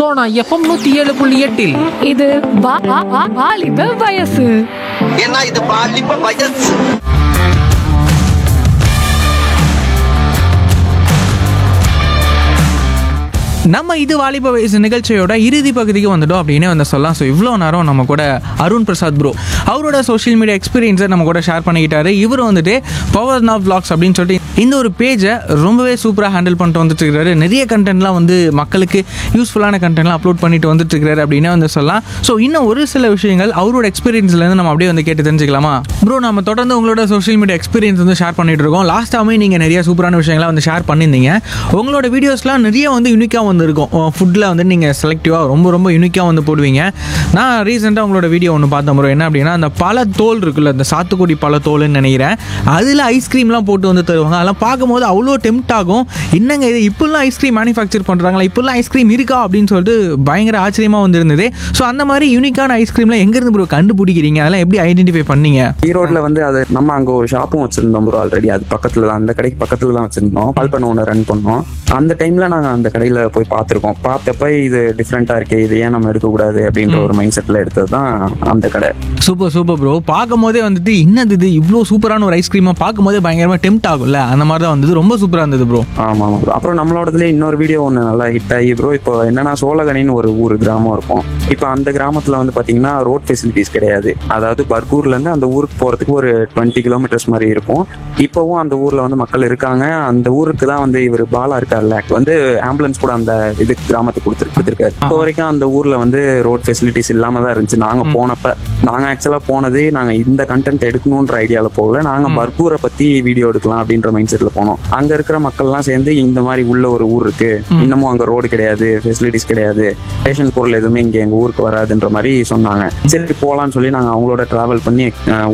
Sona FM நூத்தி ஏழு புள்ளி எட்டில் இது வா- வா- வா- வாலிப வயசு ஏன்னா இது பாலிப்ப வயசு நம்ம இது வாலிப வயசு நிகழ்ச்சியோட இறுதி பகுதிக்கு வந்துட்டோம் அப்படின்னு வந்து சொல்லலாம் ஸோ இவ்வளோ நேரம் நம்ம கூட அருண் பிரசாத் ப்ரோ அவரோட சோஷியல் மீடியா எக்ஸ்பீரியன்ஸை நம்ம கூட ஷேர் பண்ணிக்கிட்டாரு இவர் வந்துட்டு பவர் நாவ் vlogs அப்படின்னு சொல்லிட்டு இந்த ஒரு பேஜை ரொம்பவே சூப்பராக ஹேண்டில் பண்ணிட்டு வந்துட்டு இருக்காரு நிறைய கண்டென்ட்லாம் வந்து மக்களுக்கு யூஸ்ஃபுல்லான கண்டென்ட்லாம் அப்லோட் பண்ணிட்டு வந்துட்டு இருக்காரு அப்படின்னு வந்து சொல்லலாம் ஸோ இன்னும் ஒரு சில விஷயங்கள் அவரோட எக்ஸ்பீரியன்ஸ்லேருந்து நம்ம அப்படியே வந்து கேட்டு தெரிஞ்சுக்கலாமா ப்ரோ நம்ம தொடர்ந்து உங்களோட சோஷியல் மீடியா எக்ஸ்பீரியன்ஸ் வந்து ஷேர் பண்ணிட்டு இருக்கோம் லாஸ்ட் டைமே நீங்கள் நிறைய சூப்பரான விஷயங்களை வந்து ஷேர் பண்ணியிருந்தீங்க உங்களோட வீடியோஸ்லாம் நிறைய வந்து யூனிக்காக வந்து இருக்கும் ஃபுட்டில் வந்து நீங்கள் செலக்டிவாக ரொம்ப ரொம்ப யூனிக்காக வந்து போடுவீங்க நான் ரீசெண்டாக உங்களோட வீடியோ ஒன்று பார்த்தேன் ப்ரோ என்ன அப்படின்னா அந்த பல தோல் இருக்குல்ல அந்த சாத்துக்குடி பல தோல்னு நினைக்கிறேன் அதில் ஐஸ்கிரீம்லாம் போட்டு வந்து தருவாங்க அதெல்லாம் பார்க்கும்போது அவ்வளோ டெம்ட் ஆகும் என்னங்க இது இப்படிலாம் ஐஸ்கிரீம் மேனுஃபேக்சர் பண்ணுறாங்களா இப்படிலாம் ஐஸ்கிரீம் இருக்கா அப்படின்னு சொல்லிட்டு பயங்கர ஆச்சரியமாக வந்து இருந்தது ஸோ அந்த மாதிரி யூனிக்கான ஐஸ்கிரீம்லாம் எங்கேருந்து ப்ரோ கண்டுபிடிக்கிறீங்க அதெல்லாம் எப்படி ஐடென்டிஃபை பண்ணீங்க ஈரோட்ல வந்து அது நம்ம அங்க ஒரு ஷாப்பும் வச்சிருந்தோம் ப்ரோ ஆல்ரெடி அது பக்கத்துல தான் அந்த கடைக்கு பக்கத்துல தான் வச்சிருந்தோம் பால் பண்ண ஒன்று ரன் பண்ணோம் அந்த டைம்ல நாங்க அந்த கடையில போய் பார்த்திருக்கோம் பார்த்தப்ப இது டிஃப்ரெண்டா இருக்கே இது ஏன் நம்ம எடுக்கக்கூடாது அப்படின்ற ஒரு மைண்ட் செட்ல எடுத்தது தான் அந்த கடை சூப்பர் சூப்பர் ப்ரோ பார்க்கும் போதே வந்துட்டு என்னது இது இவ்வளோ சூப்பரான ஒரு ஐஸ்கிரீமாக பார்க்கும் போதே பயங்கரமாக டெம்ட் ஆகும்ல அந்த மாதிரி தான் வந்தது ரொம்ப சூப்பராக இருந்தது ப்ரோ ஆமா ஆமா ப்ரோ அப்புறம் நம்மளோடதுல இன்னொரு வீடியோ ஒன்று நல்லா ஹிட் ஆகி ப்ரோ இப்போ என்னன்னா சோழகனின்னு ஒரு ஊர் கிராமம் இருக்கும் இப்போ அந்த கிராமத்துல வந்து பாத்தீங்கன்னா ரோட் ஃபெசிலிட்டிஸ் கிடையாது அதாவது பர்கூர்ல இருந்து அந்த ஊருக்கு போறதுக்கு ஒரு டுவெண்ட்டி கிலோமீட்டர்ஸ் மாதிரி இருக்கும் இப்போவும் அந்த ஊர்ல வந்து மக்கள் இருக்காங்க அந்த ஊருக்கு தான் வந்து இவர் பாலா இருக்கார்ல வந்து ஆம்புலன்ஸ் கூட அந்த இது கிராமத்துக்கு கொடுத்துரு கொடுத்துருக்காரு இப்போ வரைக்கும் அந்த ஊர்ல வந்து ரோட் ஃபெசிலிட்டிஸ் இல்லாம தான் இருந்துச்சு நாங்க போனப்ப நாங்க ஆக்சுவலா போனதே நாங்க இந்த கண்டென்ட் எடுக்கணும்ன்ற ஐடியால போகல நாங்க பர்கூரை பத்தி வீடியோ எடுக்கலாம் அப்படின்ற மைண்ட் செட்ல போனோம் அங்க இருக்கிற மக்கள்லாம் சேர்ந்து இந்த மாதிரி உள்ள ஒரு ஊர் இருக்கு இன்னமும் அங்க ரோடு கிடையாது ஃபெசிலிட்டிஸ் கிடையாது ரேஷன் பொருள் எதுவுமே இங்க எங்க ஊருக்கு வராதுன்ற மாதிரி சொன்னாங்க சரி போலாம்னு சொல்லி நாங்க அவங்களோட டிராவல் பண்ணி அஹ்,